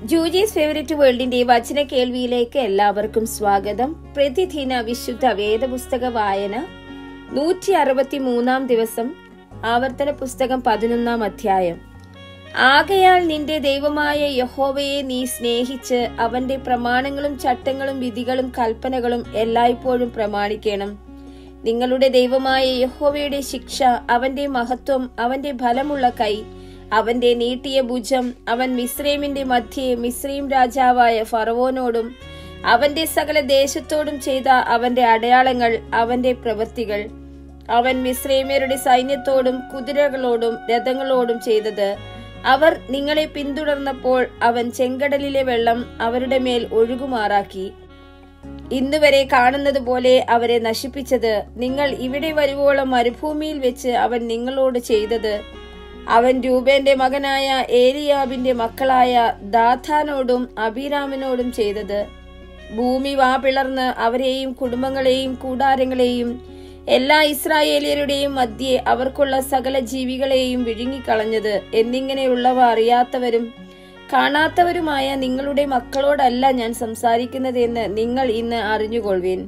ജൂജീസ് favourite വേൾഡിന്റെ വചന കേൾവിയിലേക്ക് എല്ലാവർക്കും സ്വാഗതം പ്രതിദിന വിശുദ്ധ വേദപുസ്തക വായന നൂറ്റി അറുപത്തി മൂന്നാം ദിവസം ആവർത്തന പുസ്തകം പതിനൊന്നാം അധ്യായം ആകയാൽ നിന്റെ ദൈവമായ യഹോവയെ നീ സ്നേഹിച്ച് അവന്റെ പ്രമാണങ്ങളും ചട്ടങ്ങളും വിധികളും കൽപ്പനകളും എല്ലായ്പ്പോഴും പ്രമാണിക്കണം നിങ്ങളുടെ ദൈവമായ യഹോവയുടെ ശിക്ഷ അവന്റെ മഹത്വം അവന്റെ ഫലമുള്ള കൈ അവന്റെ നീട്ടിയ ഭുജം അവൻ മിസ്രൈമിന്റെ മധ്യേ മിസ്രൈം രാജാവായ ഫറവോനോടും അവന്റെ സകല ദേശത്തോടും ചെയ്ത അവന്റെ അടയാളങ്ങൾ അവന്റെ പ്രവൃത്തികൾ അവൻ മിസ്രൈമ്യരുടെ സൈന്യത്തോടും കുതിരകളോടും രഥങ്ങളോടും ചെയ്തത് അവർ നിങ്ങളെ പിന്തുടർന്നപ്പോൾ അവൻ ചെങ്കടലിലെ വെള്ളം അവരുടെ മേൽ ഒഴുകുമാറാക്കി ഇന്നുവരെ കാണുന്നത് പോലെ അവരെ നശിപ്പിച്ചത് നിങ്ങൾ ഇവിടെ വരുവോളം മരുഭൂമിയിൽ വെച്ച് അവൻ നിങ്ങളോട് ചെയ്തത് അവൻ രൂപേന്റെ മകനായ ഏലിയാബിന്റെ മക്കളായ ദാഥാനോടും അബിരാമിനോടും ചെയ്തത് ഭൂമി വാ പിളർന്ന് അവരെയും കുടുംബങ്ങളെയും കൂടാരങ്ങളെയും എല്ലാ ഇസ്രായേലിയരുടെയും മധ്യേ അവർക്കുള്ള സകല ജീവികളെയും വിഴുങ്ങിക്കളഞ്ഞത് എന്നിങ്ങനെയുള്ളവ അറിയാത്തവരും കാണാത്തവരുമായ നിങ്ങളുടെ മക്കളോടല്ല ഞാൻ സംസാരിക്കുന്നതെന്ന് നിങ്ങൾ ഇന്ന് അറിഞ്ഞുകൊള്ളുവിൻ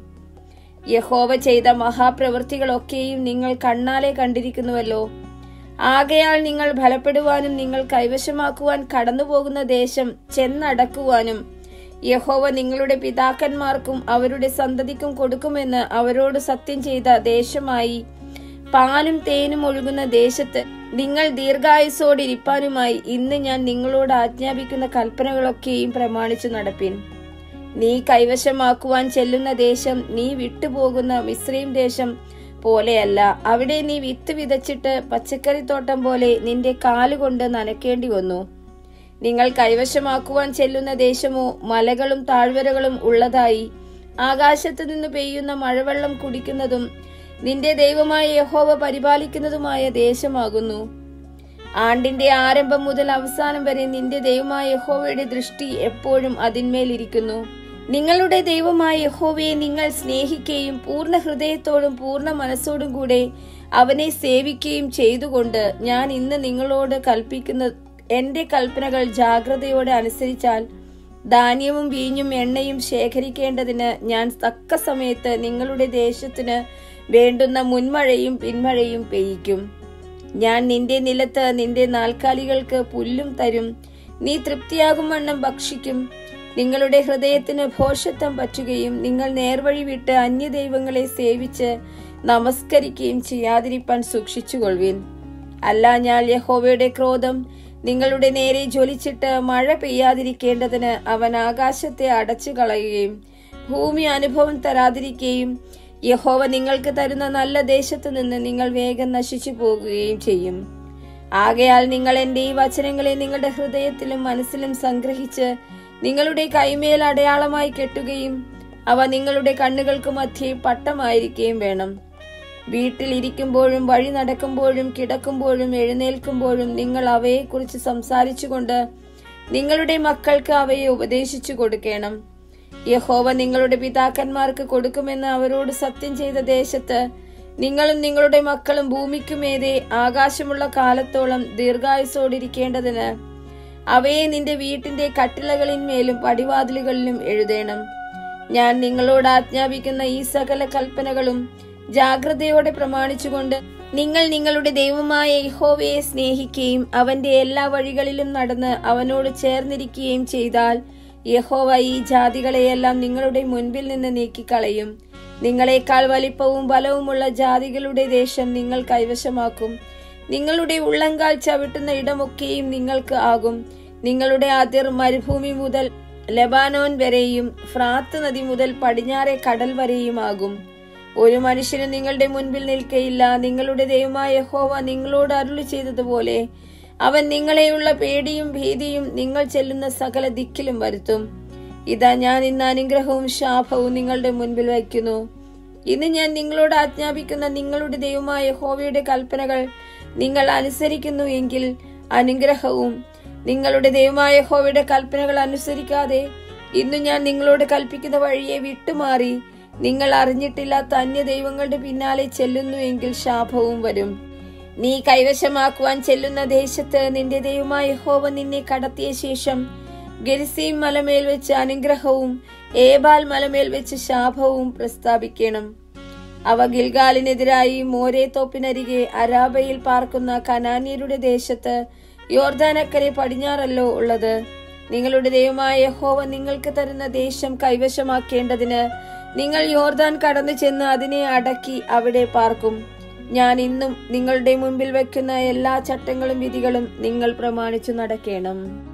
യഹോവ ചെയ്ത മഹാപ്രവൃത്തികളൊക്കെയും നിങ്ങൾ കണ്ണാലെ കണ്ടിരിക്കുന്നുവല്ലോ ആകയാൽ നിങ്ങൾ ഫലപ്പെടുവാനും നിങ്ങൾ കൈവശമാക്കുവാൻ കടന്നുപോകുന്ന ദേശം ചെന്നടക്കുവാനും യഹോവ നിങ്ങളുടെ പിതാക്കന്മാർക്കും അവരുടെ സന്തതിക്കും കൊടുക്കുമെന്ന് അവരോട് സത്യം ചെയ്ത ദേശമായി പാലും തേനും ഒഴുകുന്ന ദേശത്ത് നിങ്ങൾ ദീർഘായുസോടിരിപ്പാനുമായി ഇന്ന് ഞാൻ നിങ്ങളോട് ആജ്ഞാപിക്കുന്ന കൽപ്പനകളൊക്കെയും പ്രമാണിച്ചു നടപ്പിൻ നീ കൈവശമാക്കുവാൻ ചെല്ലുന്ന ദേശം നീ വിട്ടുപോകുന്ന മിശ്രീം ദേശം പോലെയല്ല അവിടെ നീ വിത്ത് വിതച്ചിട്ട് പച്ചക്കറിത്തോട്ടം പോലെ നിന്റെ കാലുകൊണ്ട് നനയ്ക്കേണ്ടി വന്നു നിങ്ങൾ കൈവശമാക്കുവാൻ ചെല്ലുന്ന ദേശമോ മലകളും താഴ്വരകളും ഉള്ളതായി ആകാശത്തു നിന്ന് പെയ്യുന്ന മഴവെള്ളം കുടിക്കുന്നതും നിന്റെ ദൈവമായ യഹോവ പരിപാലിക്കുന്നതുമായ ദേശമാകുന്നു ആണ്ടിന്റെ ആരംഭം മുതൽ അവസാനം വരെ നിന്റെ ദൈവമായ യഹോവയുടെ ദൃഷ്ടി എപ്പോഴും അതിന്മേലിരിക്കുന്നു നിങ്ങളുടെ ദൈവമായ യഹോവയെ നിങ്ങൾ സ്നേഹിക്കുകയും പൂർണ്ണ ഹൃദയത്തോടും പൂർണ്ണ മനസ്സോടും കൂടെ അവനെ സേവിക്കുകയും ചെയ്തുകൊണ്ട് ഞാൻ ഇന്ന് നിങ്ങളോട് കൽപ്പിക്കുന്ന എന്റെ കൽപ്പനകൾ ജാഗ്രതയോടെ അനുസരിച്ചാൽ ധാന്യവും വീഞ്ഞും എണ്ണയും ശേഖരിക്കേണ്ടതിന് ഞാൻ തക്ക സമയത്ത് നിങ്ങളുടെ ദേശത്തിന് വേണ്ടുന്ന മുൻമഴയും പിന്മഴയും പെയ്യിക്കും ഞാൻ നിന്റെ നിലത്ത് നിന്റെ നാൽക്കാലികൾക്ക് പുല്ലും തരും നീ തൃപ്തിയാകും വണ്ണം ഭക്ഷിക്കും നിങ്ങളുടെ ഹൃദയത്തിന് ഭോഷത്വം പറ്റുകയും നിങ്ങൾ നേർവഴി വിട്ട് അന്യദൈവങ്ങളെ സേവിച്ച് നമസ്കരിക്കുകയും ചെയ്യാതിരിപ്പാൻ സൂക്ഷിച്ചുകൊള്ളുവിൻ അല്ല ഞാൻ യഹോവയുടെ ക്രോധം നിങ്ങളുടെ നേരെ ജ്വലിച്ചിട്ട് മഴ പെയ്യാതിരിക്കേണ്ടതിന് അവൻ ആകാശത്തെ അടച്ചു കളയുകയും ഭൂമി അനുഭവം തരാതിരിക്കുകയും യഹോവ നിങ്ങൾക്ക് തരുന്ന നല്ല ദേശത്തു നിന്ന് നിങ്ങൾ വേഗം നശിച്ചു പോകുകയും ചെയ്യും ആകയാൽ നിങ്ങൾ എന്റെ ഈ വചനങ്ങളെ നിങ്ങളുടെ ഹൃദയത്തിലും മനസ്സിലും സംഗ്രഹിച്ച് നിങ്ങളുടെ കൈമേൽ അടയാളമായി കെട്ടുകയും അവ നിങ്ങളുടെ കണ്ണുകൾക്ക് മധ്യേ പട്ടമായിരിക്കുകയും വേണം വീട്ടിൽ ഇരിക്കുമ്പോഴും വഴി നടക്കുമ്പോഴും കിടക്കുമ്പോഴും എഴുന്നേൽക്കുമ്പോഴും നിങ്ങൾ അവയെക്കുറിച്ച് സംസാരിച്ചുകൊണ്ട് നിങ്ങളുടെ മക്കൾക്ക് അവയെ ഉപദേശിച്ചു കൊടുക്കണം യഹോവ നിങ്ങളുടെ പിതാക്കന്മാർക്ക് കൊടുക്കുമെന്ന് അവരോട് സത്യം ചെയ്ത ദേശത്ത് നിങ്ങളും നിങ്ങളുടെ മക്കളും ഭൂമിക്കുമേതെ ആകാശമുള്ള കാലത്തോളം ദീർഘായുസോടിരിക്കേണ്ടതിന് അവയെ നിന്റെ വീട്ടിന്റെ കട്ടിളകളിന്മേലും പടിവാതിലുകളിലും എഴുതേണം ഞാൻ നിങ്ങളോട് ആജ്ഞാപിക്കുന്ന ഈ സകല കൽപ്പനകളും ജാഗ്രതയോടെ പ്രമാണിച്ചുകൊണ്ട് നിങ്ങൾ നിങ്ങളുടെ ദൈവമായ യഹോവയെ സ്നേഹിക്കുകയും അവന്റെ എല്ലാ വഴികളിലും നടന്ന് അവനോട് ചേർന്നിരിക്കുകയും ചെയ്താൽ യഹോവ ഈ ജാതികളെയെല്ലാം നിങ്ങളുടെ മുൻപിൽ നിന്ന് നീക്കിക്കളയും നിങ്ങളെക്കാൾ വലിപ്പവും ബലവുമുള്ള ജാതികളുടെ ദേശം നിങ്ങൾ കൈവശമാക്കും നിങ്ങളുടെ ഉള്ളങ്കാൽ ചവിട്ടുന്ന ഇടമൊക്കെയും നിങ്ങൾക്ക് ആകും നിങ്ങളുടെ അതിർ മരുഭൂമി മുതൽ ലെബാനോൻ വരെയും ഫ്രാത്ത് നദി മുതൽ പടിഞ്ഞാറെ കടൽ വരെയുമാകും ഒരു മനുഷ്യന് നിങ്ങളുടെ മുൻപിൽ നിൽക്കയില്ല നിങ്ങളുടെ ദൈവമായ യഹോവ നിങ്ങളോട് അരുളി ചെയ്തതുപോലെ അവൻ നിങ്ങളെയുള്ള പേടിയും ഭീതിയും നിങ്ങൾ ചെല്ലുന്ന സകല ദിക്കിലും വരുത്തും ഇതാ ഞാൻ ഇന്ന് അനുഗ്രഹവും ശാപവും നിങ്ങളുടെ മുൻപിൽ വയ്ക്കുന്നു ഇന്ന് ഞാൻ നിങ്ങളോട് ആജ്ഞാപിക്കുന്ന നിങ്ങളുടെ ദൈവമായ യഹോവയുടെ കൽപ്പനകൾ നിങ്ങൾ അനുസരിക്കുന്നു എങ്കിൽ അനുഗ്രഹവും നിങ്ങളുടെ ദൈവമായ യഹോവയുടെ കൽപ്പനകൾ അനുസരിക്കാതെ ഇന്ന് ഞാൻ നിങ്ങളോട് കൽപ്പിക്കുന്ന വഴിയെ വിട്ടുമാറി നിങ്ങൾ അറിഞ്ഞിട്ടില്ലാത്ത അന്യ ദൈവങ്ങളുടെ പിന്നാലെ ചെല്ലുന്നു എങ്കിൽ ശാപവും വരും നീ കൈവശമാക്കുവാൻ ചെല്ലുന്ന ദേശത്ത് നിന്റെ ദൈവമായ യഹോവ നിന്നെ കടത്തിയ ശേഷം ഗരിസീം മലമേൽ വെച്ച് അനുഗ്രഹവും ഏബാൽ മലമേൽ വെച്ച് ശാപവും പ്രസ്താവിക്കണം അവ ഗിൽഗാലിനെതിരായി മോരേ തോപ്പിനരികെ അരാബയിൽ പാർക്കുന്ന കനാന്യരുടെ ദേശത്ത് യോർദാനക്കരെ പടിഞ്ഞാറല്ലോ ഉള്ളത് നിങ്ങളുടെ ദൈവമായ യഹോവ നിങ്ങൾക്ക് തരുന്ന ദേശം കൈവശമാക്കേണ്ടതിന് നിങ്ങൾ യോർദാൻ കടന്നു ചെന്ന് അതിനെ അടക്കി അവിടെ പാർക്കും ഞാൻ ഇന്നും നിങ്ങളുടെ മുമ്പിൽ വെക്കുന്ന എല്ലാ ചട്ടങ്ങളും വിധികളും നിങ്ങൾ പ്രമാണിച്ചു നടക്കണം